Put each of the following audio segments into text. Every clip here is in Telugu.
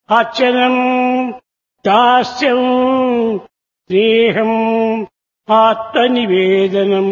అర్చనం దాస్యం స్నేహం ఆత్మనివేదనం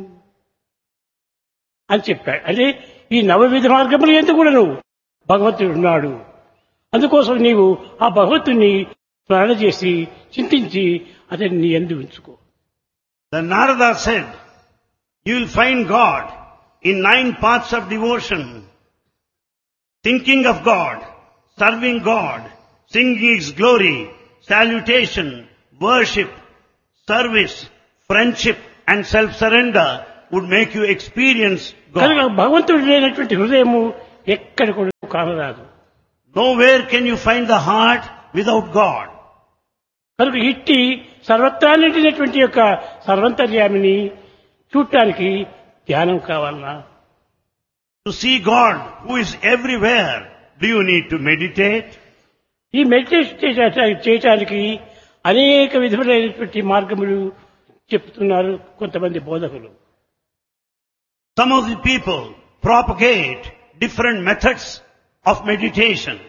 అని చెప్పాడు అంటే ఈ నవవిధ మార్గములు ఎందుకు కూడా నువ్వు భగవంతుడు ఉన్నాడు అందుకోసం నీవు ఆ భగవంతుని స్మరణ చేసి చింతించి అతన్ని నీ ఎందు ఉంచుకో The Narada said, you will find God in nine paths of devotion. Thinking of God, serving God, singing His glory, salutation, worship, service, friendship and self-surrender would make you experience కనుక God. భగవంతుడు లేనటువంటి హృదయము ఎక్కడ కూడా కానరాదు Nowhere can you find the heart without God. కనుక ఇట్టి సర్వత్రా నిండినటువంటి యొక్క సర్వంతర్యామిని చూడటానికి ధ్యానం కావాలన్నా To see God who is everywhere, do you need to meditate? ఈ మెడిటేషన్ చేసే- చేయటానికి అనేక విధములైనటువంటి మార్గములు చెప్తున్నారు కొంతమంది బోధకులు Some of the people propagate different methods of meditation.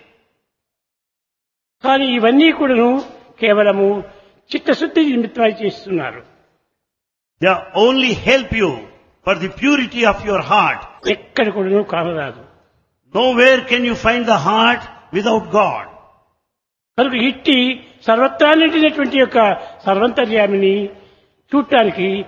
కానీ ఇవన్నీ కూడాను కేవలము చిత్తశుద్ధి నిమిత్తమై చేస్తున్నారు They only help you for the purity of your heart. ఎక్కడ కూడాను కానరాదు Nowhere can you find the heart without God. కనుక ఇట్టి సర్వత్రా నిండినటువంటి యొక్క సర్వంతర్యామిని చూడటానికి